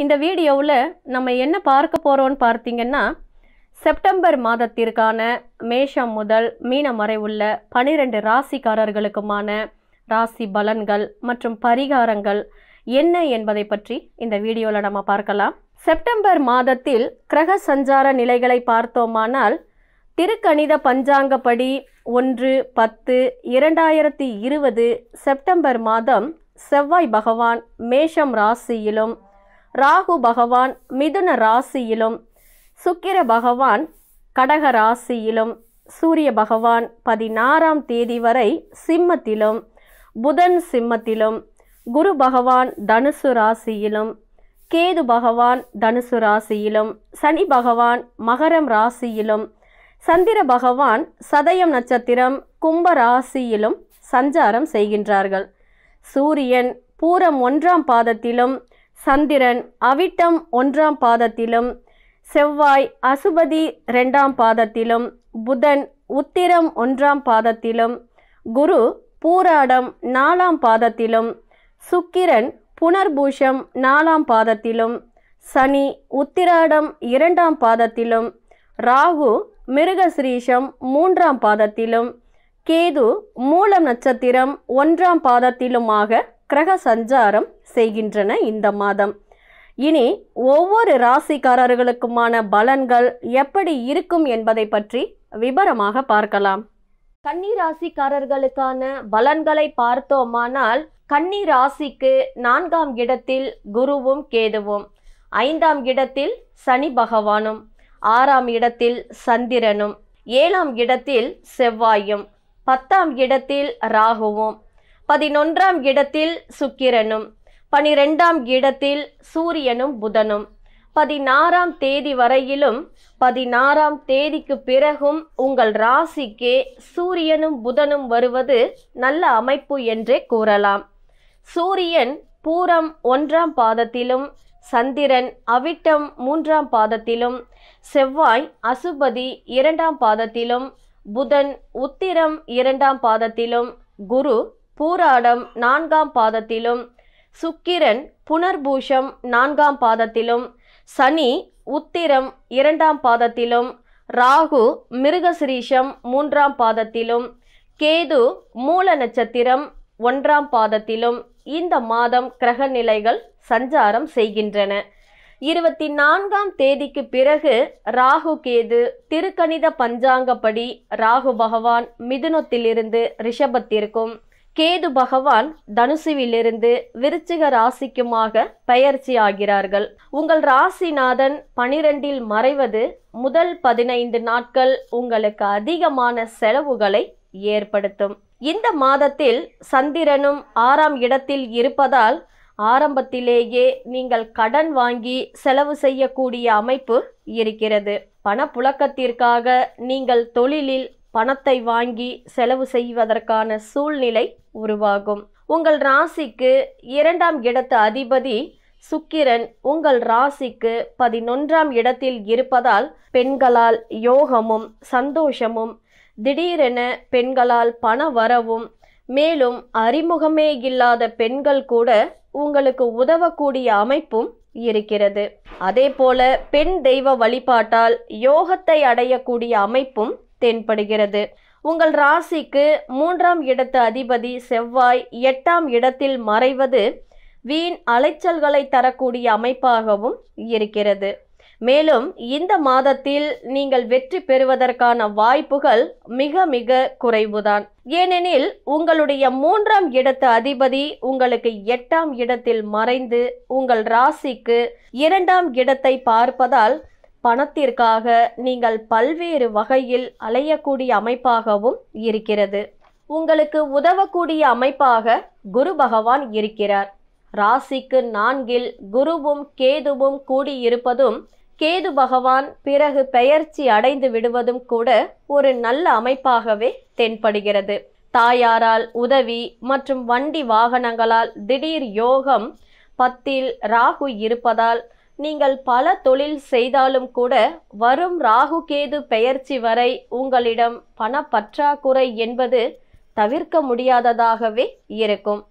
இந்த வீடியோவில் நம்ம என்ன பார்க்க போகிறோம்னு பார்த்தீங்கன்னா செப்டம்பர் மாதத்திற்கான மேஷம் முதல் மீனம் வரை உள்ள பனிரெண்டு ராசிக்காரர்களுக்குமான ராசி பலன்கள் மற்றும் பரிகாரங்கள் என்ன என்பதை பற்றி இந்த வீடியோவில் நம்ம பார்க்கலாம் செப்டம்பர் மாதத்தில் கிரக சஞ்சார நிலைகளை பார்த்தோமானால் திருக்கணித பஞ்சாங்கப்படி ஒன்று பத்து இரண்டாயிரத்தி இருபது செப்டம்பர் மாதம் செவ்வாய் பகவான் மேஷம் ராசியிலும் ராகு பகவான் மிதுன ராசியிலும் சுக்கிர பகவான் கடக ராசியிலும் சூரிய பகவான் பதினாறாம் தேதி வரை சிம்மத்திலும் புதன் சிம்மத்திலும் குரு பகவான் தனுசு ராசியிலும் கேது பகவான் தனுசு ராசியிலும் சனி பகவான் மகரம் ராசியிலும் சந்திர பகவான் சதயம் நட்சத்திரம் கும்ப ராசியிலும் சஞ்சாரம் செய்கின்றார்கள் சூரியன் பூரம் ஒன்றாம் பாதத்திலும் சந்திரன் அவிட்டம் ஒன்றாம் பாதத்திலும் செவ்வாய் அசுபதி ரெண்டாம் பாதத்திலும் புதன் உத்திரம் ஒன்றாம் பாதத்திலும் குரு பூராடம் நாலாம் பாதத்திலும் சுக்கிரன் புனர்பூஷம் நாலாம் பாதத்திலும் சனி உத்திராடம் இரண்டாம் பாதத்திலும் ராகு மிருகஸ்ரீஷம் மூன்றாம் பாதத்திலும் கேது மூலம் நட்சத்திரம் ஒன்றாம் பாதத்திலுமாக கிரக சஞ்சாரம் செய்கின்றன இந்த மாதம் இனி ஒவ்வொரு ராசிக்காரர்களுக்குமான பலன்கள் எப்படி இருக்கும் என்பதை பற்றி விபரமாக பார்க்கலாம் கன்னி ராசிக்காரர்களுக்கான பலன்களை பார்த்தோமானால் கன்னி ராசிக்கு நான்காம் இடத்தில் குருவும் கேதுவும் ஐந்தாம் இடத்தில் சனி பகவானும் ஆறாம் இடத்தில் சந்திரனும் ஏழாம் இடத்தில் செவ்வாயும் பத்தாம் இடத்தில் ராகுவும் பதினொன்றாம் இடத்தில் சுக்கிரனும் பனிரெண்டாம் இடத்தில் சூரியனும் புதனும் பதினாறாம் தேதி வரையிலும் பதினாறாம் தேதிக்கு பிறகும் உங்கள் ராசிக்கே சூரியனும் புதனும் வருவது நல்ல அமைப்பு என்றே கூறலாம் சூரியன் பூரம் ஒன்றாம் பாதத்திலும் சந்திரன் அவிட்டம் மூன்றாம் பாதத்திலும் செவ்வாய் அசுபதி இரண்டாம் பாதத்திலும் புதன் உத்திரம் இரண்டாம் பாதத்திலும் குரு பூராடம் நான்காம் பாதத்திலும் சுக்கிரன் புனர்பூஷம் நான்காம் பாதத்திலும் சனி உத்திரம் இரண்டாம் பாதத்திலும் ராகு மிருகசிரீஷம் மூன்றாம் பாதத்திலும் கேது மூல நட்சத்திரம் ஒன்றாம் பாதத்திலும் இந்த மாதம் கிரக நிலைகள் சஞ்சாரம் செய்கின்றன இருபத்தி நான்காம் தேதிக்கு பிறகு ராகு கேது திருக்கணித பஞ்சாங்கப்படி ராகு பகவான் மிதுனத்திலிருந்து ரிஷபத்திற்கும் கேது பகவான் தனுசுவிலிருந்து விருச்சிக ராசிக்குமாக பெயர்ச்சி ஆகிறார்கள் உங்கள் ராசிநாதன் பனிரெண்டில் மறைவது முதல் பதினைந்து நாட்கள் உங்களுக்கு அதிகமான செலவுகளை ஏற்படுத்தும் இந்த மாதத்தில் சந்திரனும் ஆறாம் இடத்தில் இருப்பதால் ஆரம்பத்திலேயே நீங்கள் கடன் வாங்கி செலவு செய்யக்கூடிய அமைப்பு இருக்கிறது பணப்புழக்கத்திற்காக நீங்கள் தொழிலில் பணத்தை வாங்கி செலவு செய்வதற்கான சூழ்நிலை உருவாகும் உங்கள் ராசிக்கு இரண்டாம் இடத்து அதிபதி சுக்கிரன் உங்கள் ராசிக்கு பதினொன்றாம் இடத்தில் இருப்பதால் பெண்களால் யோகமும் சந்தோஷமும் திடீரென பெண்களால் பண வரவும் மேலும் அறிமுகமே இல்லாத பெண்கள் கூட உங்களுக்கு உதவக்கூடிய அமைப்பும் இருக்கிறது அதே போல பெண் தெய்வ வழிபாட்டால் யோகத்தை அடையக்கூடிய அமைப்பும் தென்படுகிறது உங்கள் ராசிக்கு மூன்றாம் இடத்து அதிபதி செவ்வாய் எட்டாம் இடத்தில் மறைவது வீண் அலைச்சல்களை தரக்கூடிய அமைப்பாகவும் இருக்கிறது மேலும் இந்த மாதத்தில் நீங்கள் வெற்றி பெறுவதற்கான வாய்ப்புகள் மிக மிக குறைவுதான் ஏனெனில் உங்களுடைய மூன்றாம் இடத்து அதிபதி உங்களுக்கு எட்டாம் இடத்தில் மறைந்து உங்கள் ராசிக்கு இரண்டாம் இடத்தை பார்ப்பதால் பணத்திற்காக நீங்கள் பல்வேறு வகையில் அலையக்கூடிய அமைப்பாகவும் இருக்கிறது உங்களுக்கு உதவக்கூடிய அமைப்பாக குரு பகவான் இருக்கிறார் ராசிக்கு நான்கில் குருவும் கேதுவும் கூடியிருப்பதும் கேது பகவான் பிறகு பெயர்ச்சி அடைந்து விடுவதும் கூட ஒரு நல்ல அமைப்பாகவே தென்படுகிறது தாயாரால் உதவி மற்றும் வண்டி வாகனங்களால் திடீர் யோகம் பத்தில் ராகு இருப்பதால் நீங்கள் பல தொழில் செய்தாலும் கூட வரும் ராகு கேது பெயர்ச்சி வரை உங்களிடம் பண பற்றாக்குறை என்பது தவிர்க்க முடியாததாகவே இருக்கும்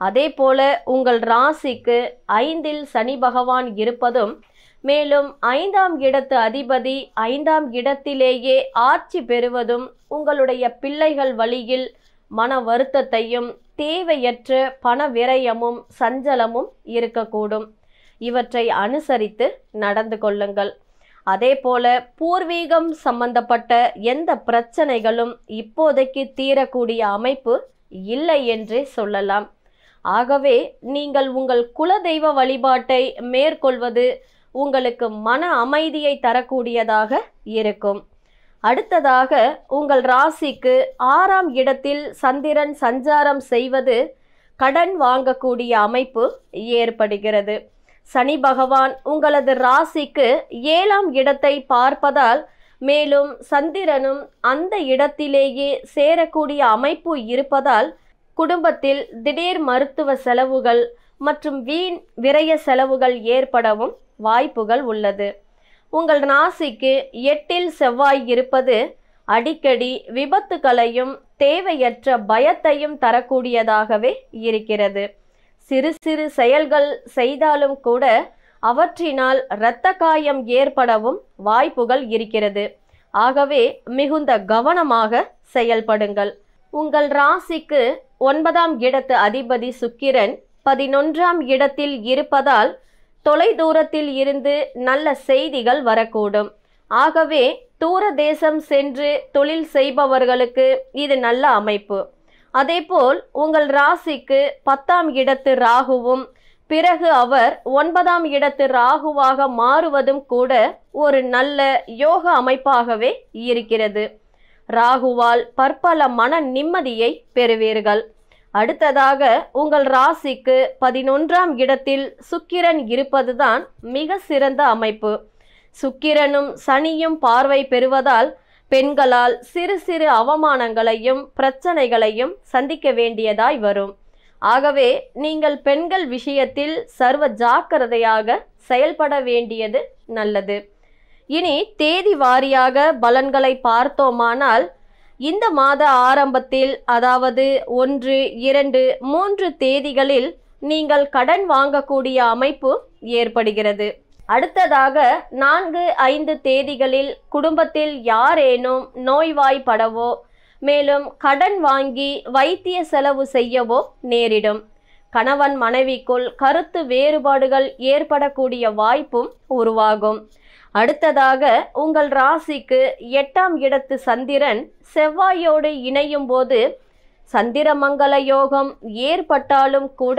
அதே போல உங்கள் ராசிக்கு ஐந்தில் சனி பகவான் இருப்பதும் மேலும் ஐந்தாம் இடத்து அதிபதி ஐந்தாம் இடத்திலேயே ஆட்சி பெறுவதும் உங்களுடைய பிள்ளைகள் வழியில் மன வருத்தத்தையும் தேவையற்ற பண விரயமும் சஞ்சலமும் இருக்கக்கூடும் இவற்றை அனுசரித்து நடந்து கொள்ளுங்கள் அதே போல பூர்வீகம் சம்பந்தப்பட்ட எந்த பிரச்சனைகளும் இப்போதைக்கு தீரக்கூடிய அமைப்பு இல்லை என்றே சொல்லலாம் ஆகவே நீங்கள் உங்கள் குலதெய்வ வழிபாட்டை மேற்கொள்வது உங்களுக்கு மன அமைதியை தரக்கூடியதாக இருக்கும் அடுத்ததாக உங்கள் ராசிக்கு ஆறாம் இடத்தில் சந்திரன் சஞ்சாரம் செய்வது கடன் வாங்கக்கூடிய அமைப்பு ஏற்படுகிறது சனி பகவான் உங்களது ராசிக்கு ஏழாம் இடத்தை பார்ப்பதால் மேலும் சந்திரனும் அந்த இடத்திலேயே சேரக்கூடிய அமைப்பு இருப்பதால் குடும்பத்தில் திடீர் மருத்துவ செலவுகள் மற்றும் வீண் விரய செலவுகள் ஏற்படவும் வாய்ப்புகள் உள்ளது உங்கள் ராசிக்கு எட்டில் செவ்வாய் இருப்பது அடிக்கடி விபத்துகளையும் தேவையற்ற பயத்தையும் தரக்கூடியதாகவே இருக்கிறது சிறு சிறு செயல்கள் செய்தாலும் கூட அவற்றினால் இரத்த காயம் ஏற்படவும் வாய்ப்புகள் இருக்கிறது ஆகவே மிகுந்த கவனமாக செயல்படுங்கள் உங்கள் ராசிக்கு ஒன்பதாம் இடத்து அதிபதி சுக்கிரன் பதினொன்றாம் இடத்தில் இருப்பதால் தொலைதூரத்தில் இருந்து நல்ல செய்திகள் வரக்கூடும் ஆகவே தூர தேசம் சென்று தொழில் செய்பவர்களுக்கு இது நல்ல அமைப்பு அதேபோல் உங்கள் ராசிக்கு பத்தாம் இடத்து ராகுவும் பிறகு அவர் ஒன்பதாம் இடத்து ராகுவாக மாறுவதும் கூட ஒரு நல்ல யோக அமைப்பாகவே இருக்கிறது ராகுவால் பற்பல மன நிம்மதியை பெறுவீர்கள் அடுத்ததாக உங்கள் ராசிக்கு பதினொன்றாம் இடத்தில் சுக்கிரன் இருப்பதுதான் மிக சிறந்த அமைப்பு சுக்கிரனும் சனியும் பார்வை பெறுவதால் பெண்களால் சிறு சிறு அவமானங்களையும் பிரச்சனைகளையும் சந்திக்க வேண்டியதாய் வரும் ஆகவே நீங்கள் பெண்கள் விஷயத்தில் சர்வ ஜாக்கிரதையாக செயல்பட வேண்டியது நல்லது இனி தேதி வாரியாக பலன்களை பார்த்தோமானால் இந்த மாத ஆரம்பத்தில் அதாவது ஒன்று இரண்டு மூன்று தேதிகளில் நீங்கள் கடன் வாங்கக்கூடிய அமைப்பு ஏற்படுகிறது அடுத்ததாக நான்கு ஐந்து தேதிகளில் குடும்பத்தில் யாரேனும் நோய்வாய்ப்படவோ மேலும் கடன் வாங்கி வைத்திய செலவு செய்யவோ நேரிடும் கணவன் மனைவிக்குள் கருத்து வேறுபாடுகள் ஏற்படக்கூடிய வாய்ப்பும் உருவாகும் அடுத்ததாக உங்கள் ராசிக்கு எட்டாம் இடத்து சந்திரன் செவ்வாயோடு இணையும் போது சந்திரமங்கல யோகம் ஏற்பட்டாலும் கூட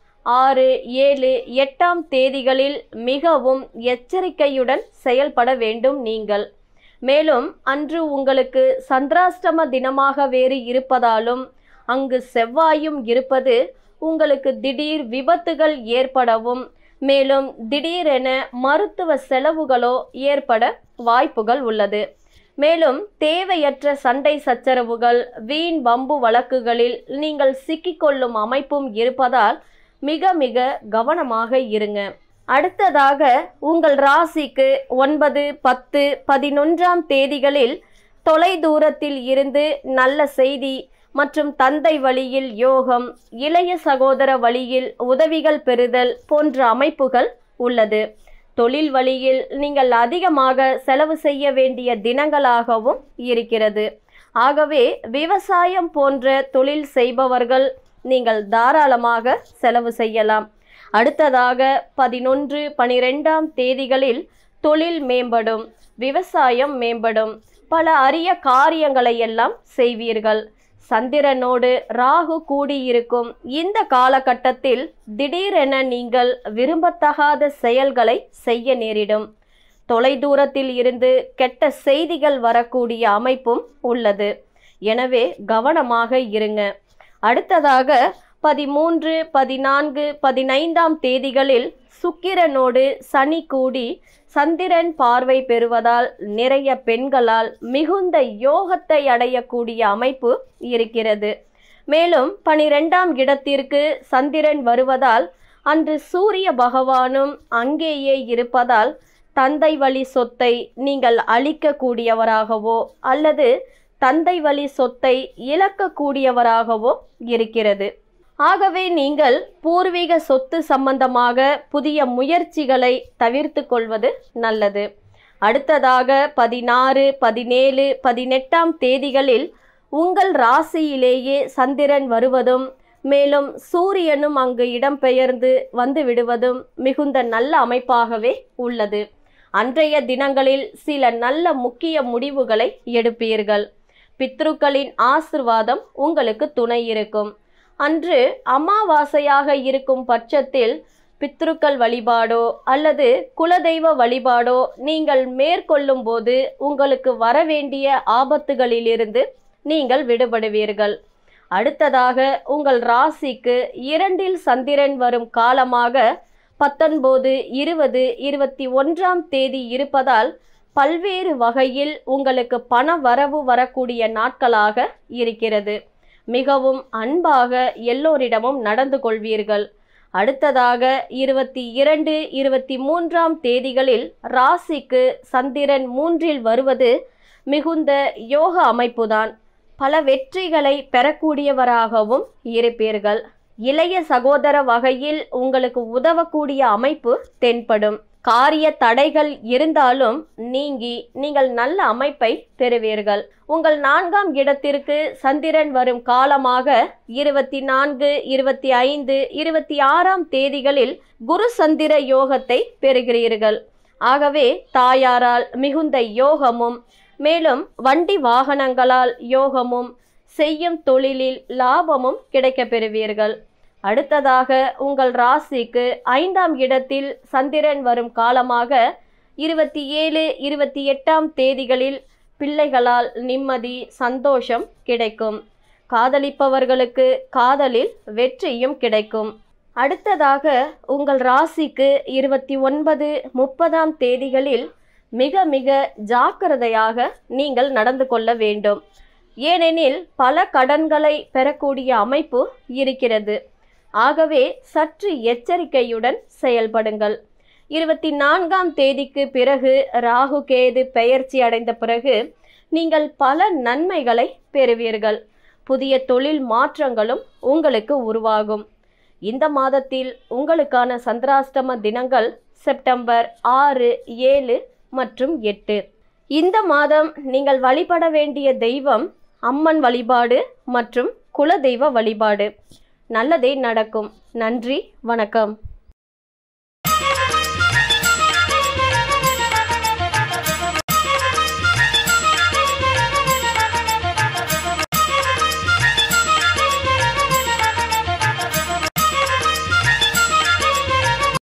ஆறு ஏழு எட்டாம் தேதிகளில் மிகவும் எச்சரிக்கையுடன் செயல்பட வேண்டும் நீங்கள் மேலும் அன்று உங்களுக்கு சந்திராஷ்டம தினமாக வேறு இருப்பதாலும் அங்கு செவ்வாயும் இருப்பது உங்களுக்கு திடீர் விபத்துகள் ஏற்படவும் மேலும் திடீரென மருத்துவ செலவுகளோ ஏற்பட வாய்ப்புகள் உள்ளது மேலும் தேவையற்ற சண்டை சச்சரவுகள் வீண் வம்பு வழக்குகளில் நீங்கள் சிக்கிக்கொள்ளும் அமைப்பும் இருப்பதால் மிக மிக கவனமாக இருங்க அடுத்ததாக உங்கள் ராசிக்கு ஒன்பது பத்து பதினொன்றாம் தேதிகளில் தொலைதூரத்தில் இருந்து நல்ல செய்தி மற்றும் தந்தை வழியில் யோகம் இளைய சகோதர வழியில் உதவிகள் பெறுதல் போன்ற அமைப்புகள் உள்ளது தொழில் வழியில் நீங்கள் அதிகமாக செலவு செய்ய வேண்டிய தினங்களாகவும் இருக்கிறது ஆகவே விவசாயம் போன்ற தொழில் செய்பவர்கள் நீங்கள் தாராளமாக செலவு செய்யலாம் அடுத்ததாக பதினொன்று பனிரெண்டாம் தேதிகளில் தொழில் மேம்படும் விவசாயம் மேம்படும் பல அரிய காரியங்களை எல்லாம் செய்வீர்கள் சந்திரனோடு ராகு கூடியிருக்கும் இந்த காலகட்டத்தில் திடீரென நீங்கள் விரும்பத்தகாத செயல்களை செய்ய நேரிடும் தொலைதூரத்தில் இருந்து கெட்ட செய்திகள் வரக்கூடிய அமைப்பும் உள்ளது எனவே கவனமாக இருங்க அடுத்ததாக பதிமூன்று பதினான்கு பதினைந்தாம் தேதிகளில் சுக்கிரனோடு சனி கூடி சந்திரன் பார்வை பெறுவதால் நிறைய பெண்களால் மிகுந்த யோகத்தை அடையக்கூடிய அமைப்பு இருக்கிறது மேலும் பனிரெண்டாம் இடத்திற்கு சந்திரன் வருவதால் அன்று சூரிய பகவானும் அங்கேயே இருப்பதால் தந்தை வழி சொத்தை நீங்கள் அழிக்கக்கூடியவராகவோ அல்லது தந்தை வழி சொத்தை இழக்கக்கூடியவராகவோ இருக்கிறது ஆகவே நீங்கள் பூர்வீக சொத்து சம்பந்தமாக புதிய முயற்சிகளை தவிர்த்து கொள்வது நல்லது அடுத்ததாக பதினாறு பதினேழு பதினெட்டாம் தேதிகளில் உங்கள் ராசியிலேயே சந்திரன் வருவதும் மேலும் சூரியனும் அங்கு இடம்பெயர்ந்து வந்து விடுவதும் மிகுந்த நல்ல அமைப்பாகவே உள்ளது அன்றைய தினங்களில் சில நல்ல முக்கிய முடிவுகளை எடுப்பீர்கள் பித்ருக்களின் ஆசிர்வாதம் உங்களுக்கு துணை இருக்கும் அன்று அமாவாசையாக இருக்கும் பட்சத்தில் பித்ருக்கள் வழிபாடோ அல்லது குலதெய்வ வழிபாடோ நீங்கள் மேற்கொள்ளும் போது உங்களுக்கு வரவேண்டிய ஆபத்துகளிலிருந்து நீங்கள் விடுபடுவீர்கள் அடுத்ததாக உங்கள் ராசிக்கு இரண்டில் சந்திரன் வரும் காலமாக பத்தொன்பது இருபது இருபத்தி ஒன்றாம் தேதி இருப்பதால் பல்வேறு வகையில் உங்களுக்கு பண வரவு வரக்கூடிய நாட்களாக இருக்கிறது மிகவும் அன்பாக எல்லோரிடமும் நடந்து கொள்வீர்கள் அடுத்ததாக இருபத்தி இரண்டு இருபத்தி மூன்றாம் தேதிகளில் ராசிக்கு சந்திரன் மூன்றில் வருவது மிகுந்த யோக அமைப்புதான் பல வெற்றிகளை பெறக்கூடியவராகவும் இருப்பீர்கள் இளைய சகோதர வகையில் உங்களுக்கு உதவக்கூடிய அமைப்பு தென்படும் காரிய தடைகள் இருந்தாலும் நீங்கி நீங்கள் நல்ல அமைப்பை பெறுவீர்கள் உங்கள் நான்காம் இடத்திற்கு சந்திரன் வரும் காலமாக இருபத்தி நான்கு இருபத்தி ஐந்து இருபத்தி ஆறாம் தேதிகளில் குரு சந்திர யோகத்தை பெறுகிறீர்கள் ஆகவே தாயாரால் மிகுந்த யோகமும் மேலும் வண்டி வாகனங்களால் யோகமும் செய்யும் தொழிலில் லாபமும் கிடைக்கப் பெறுவீர்கள் அடுத்ததாக உங்கள் ராசிக்கு ஐந்தாம் இடத்தில் சந்திரன் வரும் காலமாக இருபத்தி ஏழு இருபத்தி எட்டாம் தேதிகளில் பிள்ளைகளால் நிம்மதி சந்தோஷம் கிடைக்கும் காதலிப்பவர்களுக்கு காதலில் வெற்றியும் கிடைக்கும் அடுத்ததாக உங்கள் ராசிக்கு இருபத்தி ஒன்பது முப்பதாம் தேதிகளில் மிக மிக ஜாக்கிரதையாக நீங்கள் நடந்து கொள்ள வேண்டும் ஏனெனில் பல கடன்களை பெறக்கூடிய அமைப்பு இருக்கிறது ஆகவே சற்று எச்சரிக்கையுடன் செயல்படுங்கள் இருபத்தி நான்காம் தேதிக்கு பிறகு ராகு கேது பெயர்ச்சி அடைந்த பிறகு நீங்கள் பல நன்மைகளை பெறுவீர்கள் புதிய தொழில் மாற்றங்களும் உங்களுக்கு உருவாகும் இந்த மாதத்தில் உங்களுக்கான சந்திராஷ்டம தினங்கள் செப்டம்பர் ஆறு ஏழு மற்றும் எட்டு இந்த மாதம் நீங்கள் வழிபட வேண்டிய தெய்வம் அம்மன் வழிபாடு மற்றும் குலதெய்வ வழிபாடு நல்லதே நடக்கும் நன்றி வணக்கம்